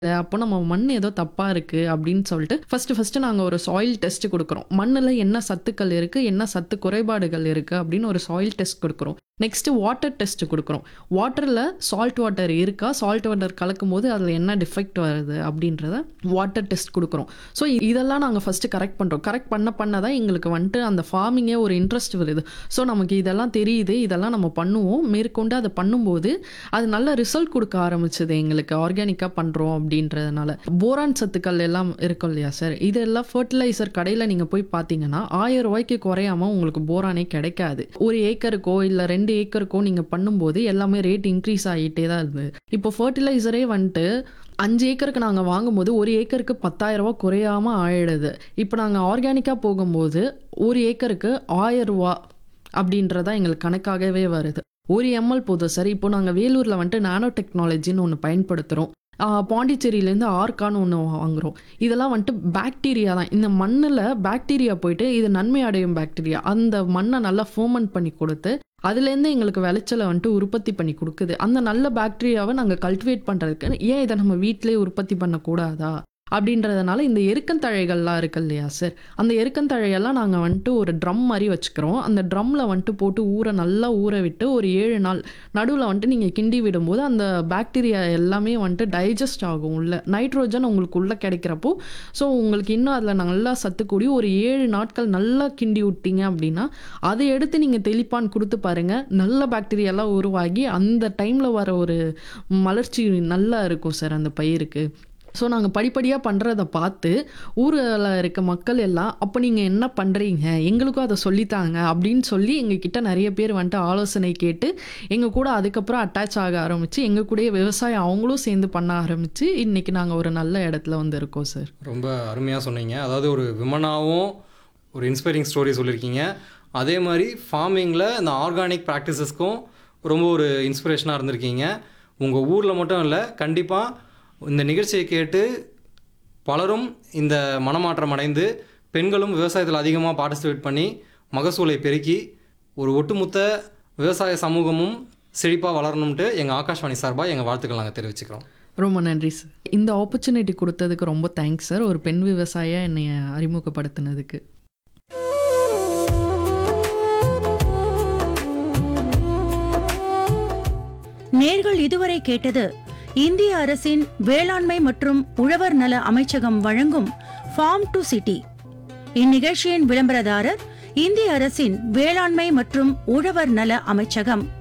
அப்போ நம்ம மண் ஏதோ தப்பா இருக்கு அப்படின்னு சொல்லிட்டு ஃபர்ஸ்ட் ஃபர்ஸ்ட் நாங்க ஒரு சாயில் டெஸ்ட் கொடுக்குறோம் மண்ணுல என்ன சத்துக்கள் இருக்கு என்ன சத்து குறைபாடுகள் இருக்கு அப்படின்னு ஒரு சாயில் டெஸ்ட் கொடுக்குறோம் நெக்ஸ்ட் வாட்டர் டெஸ்ட் கொடுக்குறோம் வாட்டர்ல சால்ட் வாட்டர் இருக்கா சால்ட் வாட்டர் கலக்கும் போது அதுல என்ன டிஃபெக்ட் வருது அப்படின்றத வாட்டர் டெஸ்ட் கொடுக்குறோம் ஸோ இதெல்லாம் நாங்கள் ஃபர்ஸ்ட் கரெக்ட் பண்றோம் கரெக்ட் பண்ண பண்ண தான் எங்களுக்கு வந்துட்டு அந்த ஃபார்மிங்கே ஒரு இன்ட்ரெஸ்ட் வருது ஸோ நமக்கு இதெல்லாம் தெரியுது இதெல்லாம் நம்ம பண்ணுவோம் மேற்கொண்டு அதை பண்ணும்போது அது நல்ல ரிசல்ட் கொடுக்க ஆரம்பிச்சது எங்களுக்கு ஆர்கானிக்காக பண்ணுறோம் அப்படின்றதுனால போரான் சத்துக்கள் எல்லாம் இருக்கும் இல்லையா சார் இதெல்லாம் ஃபர்டிலைசர் கடையில் நீங்கள் போய் பார்த்தீங்கன்னா ஆயிரம் ரூபாய்க்கு குறையாம உங்களுக்கு போரானே கிடைக்காது ஒரு ஏக்கருக்கோ இல்லை ரெண்டு ஏக்கருக்கோ நீங்கள் பண்ணும்போது எல்லாமே ரேட் இன்க்ரீஸ் ஆகிட்டே தான் இருந்தது இப்போ ஃபர்டிலைசரே வந்துட்டு அஞ்சு ஏக்கருக்கு நாங்கள் வாங்கும்போது ஒரு ஏக்கருக்கு பத்தாயிரம் ரூபா குறையாம ஆயிடுது இப்போ நாங்கள் ஆர்கானிக்காக போகும்போது ஒரு ஏக்கருக்கு ஆயிரம் ரூபா அப்படின்றதா எங்களுக்கு கணக்காகவே வருது ஒரு எம்எல் போதும் சார் இப்போ நாங்கள் வேலூரில் வந்துட்டு நானோ டெக்னாலஜின்னு ஒன்று பயன்படுத்துகிறோம் பாண்டிச்சேரியிலேருந்து ஆர்கான்னு ஒன்று வாங்குகிறோம் இதெல்லாம் வந்துட்டு பாக்டீரியா தான் இந்த மண்ணில் பாக்டீரியா போயிட்டு இது நன்மை அடையும் பாக்டீரியா அந்த மண்ணை நல்லா ஃபோமன் பண்ணி கொடுத்து அதுலேருந்து எங்களுக்கு விளைச்சலை வந்துட்டு உற்பத்தி பண்ணி கொடுக்குது அந்த நல்ல பாக்டீரியாவை நாங்கள் கல்டிவேட் பண்ணுறதுக்கு ஏன் இதை நம்ம வீட்டிலே உற்பத்தி பண்ணக்கூடாதா அப்படின்றதுனால இந்த எருக்கந்தழைகள்லாம் இருக்கு இல்லையா சார் அந்த எருக்கந்தழையெல்லாம் நாங்கள் வந்துட்டு ஒரு ட்ரம் மாதிரி வச்சுக்கிறோம் அந்த ட்ரம்மில் வந்துட்டு போட்டு ஊற நல்லா ஊற விட்டு ஒரு ஏழு நாள் நடுவில் வந்துட்டு நீங்கள் கிண்டி விடும்போது அந்த பாக்டீரியா எல்லாமே வந்துட்டு டைஜஸ்ட் ஆகும் உள்ள நைட்ரோஜன் உங்களுக்கு உள்ளே கிடைக்கிறப்போ ஸோ உங்களுக்கு இன்னும் அதில் நல்லா சத்து கூடி ஒரு ஏழு நாட்கள் நல்லா கிண்டி விட்டீங்க அப்படின்னா அதை எடுத்து நீங்கள் தெளிப்பான் கொடுத்து பாருங்கள் நல்ல பாக்டீரியாலாம் உருவாகி அந்த டைமில் வர ஒரு மலர்ச்சி நல்லா இருக்கும் சார் அந்த பயிருக்கு ஸோ நாங்கள் படிப்படியாக பண்ணுறத பார்த்து ஊரில் இருக்க மக்கள் எல்லாம் அப்போ நீங்கள் என்ன பண்ணுறீங்க எங்களுக்கும் அதை சொல்லித்தாங்க அப்படின்னு சொல்லி எங்ககிட்ட நிறைய பேர் வந்துட்டு ஆலோசனை கேட்டு எங்கள் கூட அதுக்கப்புறம் அட்டாச் ஆக ஆரம்பித்து எங்கள் கூடயே விவசாயம் அவங்களும் சேர்ந்து பண்ண ஆரம்பித்து இன்றைக்கி நாங்கள் ஒரு நல்ல இடத்துல வந்து இருக்கோம் சார் ரொம்ப அருமையாக சொன்னீங்க அதாவது ஒரு விமனாவும் ஒரு இன்ஸ்பைரிங் ஸ்டோரி சொல்லியிருக்கீங்க அதே மாதிரி ஃபார்மிங்கில் இந்த ஆர்கானிக் ப்ராக்டிசஸ்க்கும் ரொம்ப ஒரு இன்ஸ்பிரேஷனாக இருந்திருக்கீங்க உங்கள் ஊரில் மட்டும் இல்லை கண்டிப்பாக இந்த நிகழ்ச்சியை கேட்டு பலரும் இந்த மனமாற்றம் அடைந்து பெண்களும் விவசாயத்தில் அதிகமாக பார்ட்டிசிபேட் பண்ணி மகசூலை பெருக்கி ஒரு ஒட்டுமொத்த விவசாய சமூகமும் செழிப்பாக வளரணும்ட்டு எங்கள் ஆகாஷ்வாணி சார்பாக எங்கள் வாழ்த்துக்கள் நாங்கள் தெரிவிச்சுக்கிறோம் ரொம்ப நன்றி சார் இந்த ஆப்பர்ச்சுனிட்டி கொடுத்ததுக்கு ரொம்ப தேங்க்ஸ் சார் ஒரு பெண் விவசாயியாக என்னை அறிமுகப்படுத்தினதுக்கு நேர்கள் இதுவரை கேட்டது இந்திய அரசின் வேளாண்மை மற்றும் உழவர் நல அமைச்சகம் வழங்கும் ஃபார்ம் டு சிட்டி இந்நிகழ்ச்சியின் விளம்பரதாரர் இந்திய அரசின் வேளாண்மை மற்றும் உழவர் நல அமைச்சகம்